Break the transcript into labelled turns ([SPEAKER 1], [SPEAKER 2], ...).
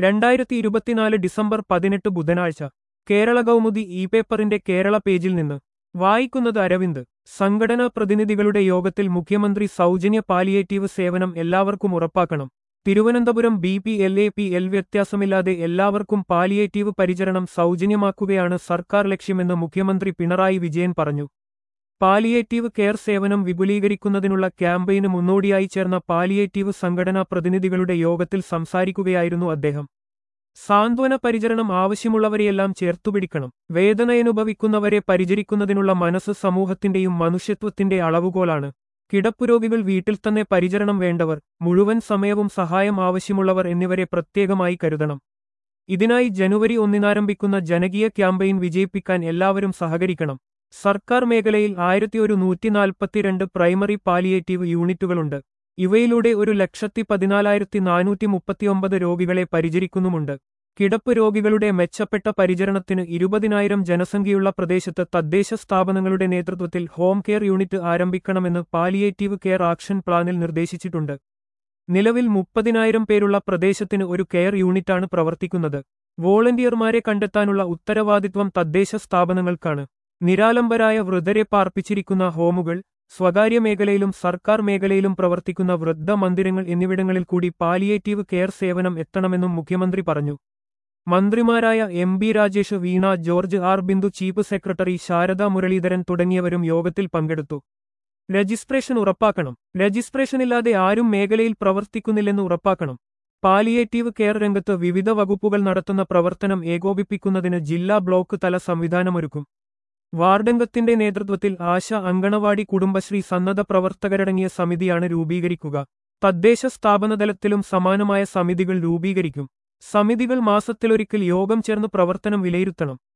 [SPEAKER 1] രണ്ടായിരത്തി ഇരുപത്തിനാല് ഡിസംബർ പതിനെട്ട് ബുധനാഴ്ച കേരള കൗമുദി ഇ പേപ്പറിന്റെ കേരള പേജിൽ നിന്ന് വായിക്കുന്നത് അരവിന്ദ് സംഘടനാ പ്രതിനിധികളുടെ യോഗത്തിൽ മുഖ്യമന്ത്രി സൗജന്യ പാലിയേറ്റീവ് സേവനം എല്ലാവർക്കും ഉറപ്പാക്കണം Thiruvananthapuram B P L A P L വ്യത്യാസമില്ലാതെ എല്ലാവർക്കും പാലിയേറ്റീവ് പരിചരണം സൗജന്യമാക്കുകയാണ് സർക്കാർ ലക്ഷ്യമെന്ന് മുഖ്യമന്ത്രി പിണറായി വിജയൻ പറഞ്ഞു പാലിയേറ്റീവ് കെയർ സേവനം വിപുലീകരിക്കുന്നതിനുള്ള ക്യാമ്പയിന് മുന്നോടിയായി ചേർന്ന പാലിയേറ്റീവ് സംഘടനാ പ്രതിനിധികളുടെ യോഗത്തിൽ സംസാരിക്കുകയായിരുന്നു അദ്ദേഹം സാന്ത്വന പരിചരണം ആവശ്യമുള്ളവരെയെല്ലാം ചേർത്തുപിടിക്കണം വേദനയനുഭവിക്കുന്നവരെ പരിചരിക്കുന്നതിനുള്ള മനസ്സ് സമൂഹത്തിന്റെയും മനുഷ്യത്വത്തിന്റെ അളവുകോലാണ് കിടപ്പുരോഗികൾ വീട്ടിൽ തന്നെ പരിചരണം വേണ്ടവർ മുഴുവൻ സമയവും സഹായം ആവശ്യമുള്ളവർ എന്നിവരെ പ്രത്യേകമായി കരുതണം ഇതിനായി ജനുവരി ഒന്നിനാരംഭിക്കുന്ന ജനകീയ ക്യാമ്പയിൻ വിജയിപ്പിക്കാൻ എല്ലാവരും സഹകരിക്കണം സർക്കാർ മേഖലയിൽ ആയിരത്തി ഒരു നൂറ്റിനാൽപ്പത്തിരണ്ട് പ്രൈമറി പാലിയേറ്റീവ് യൂണിറ്റുകളുണ്ട് ഇവയിലൂടെ ഒരു ലക്ഷത്തി പതിനാലായിരത്തി നാനൂറ്റി മുപ്പത്തിയൊമ്പത് രോഗികളെ പരിചരിക്കുന്നുമുണ്ട് കിടപ്പ് രോഗികളുടെ മെച്ചപ്പെട്ട പരിചരണത്തിന് ഇരുപതിനായിരം ജനസംഖ്യയുള്ള പ്രദേശത്ത് തദ്ദേശ സ്ഥാപനങ്ങളുടെ നേതൃത്വത്തിൽ ഹോം കെയർ യൂണിറ്റ് ആരംഭിക്കണമെന്ന് പാലിയേറ്റീവ് കെയർ ആക്ഷൻ പ്ലാനിൽ നിർദ്ദേശിച്ചിട്ടുണ്ട് നിലവിൽ മുപ്പതിനായിരം പേരുള്ള പ്രദേശത്തിന് ഒരു കെയർ യൂണിറ്റാണ് പ്രവർത്തിക്കുന്നത് വോളണ്ടിയർമാരെ കണ്ടെത്താനുള്ള ഉത്തരവാദിത്വം തദ്ദേശ സ്ഥാപനങ്ങൾക്കാണ് നിരാലംബരായ വൃദ്ധരെ പാർപ്പിച്ചിരിക്കുന്ന ഹോമുകൾ സ്വകാര്യ മേഖലയിലും സർക്കാർ മേഖലയിലും പ്രവർത്തിക്കുന്ന വൃദ്ധ മന്ദിരങ്ങൾ എന്നിവിടങ്ങളിൽ കൂടി പാലിയേറ്റീവ് കെയർ സേവനം എത്തണമെന്നും മുഖ്യമന്ത്രി പറഞ്ഞു മന്ത്രിമാരായ M B Rajesh Veena George R Bindu chief secretary Sarada Muraleedharan തുടങ്ങിയവരും യോഗത്തിൽ പങ്കെടുത്തു രജിസ്ട്രേഷൻ ഉറപ്പാക്കണം രജിസ്ട്രേഷനില്ലാതെ ആരും മേഖലയിൽ പ്രവർത്തിക്കുന്നില്ലെന്ന് ഉറപ്പാക്കണം പാലിയേറ്റീവ് കെയർ രംഗത്ത് വിവിധ വകുപ്പുകൾ നടത്തുന്ന പ്രവർത്തനം ഏകോപിപ്പിക്കുന്നതിന് ജില്ലാ ബ്ലോക്ക് തല സംവിധാനമൊരുക്കും വാർഡംഗത്തിന്റെ നേതൃത്വത്തിൽ ആശ അങ്കണവാടി കുടുംബശ്രീ സന്നദ്ധ പ്രവർത്തകരടങ്ങിയ സമിതിയാണ് രൂപീകരിക്കുക തദ്ദേശ സ്ഥാപനതലത്തിലും സമാനമായ സമിതികൾ രൂപീകരിക്കും സമിതികൾ മാസത്തിലൊരിക്കൽ യോഗം ചേർന്ന് പ്രവർത്തനം വിലയിരുത്തണം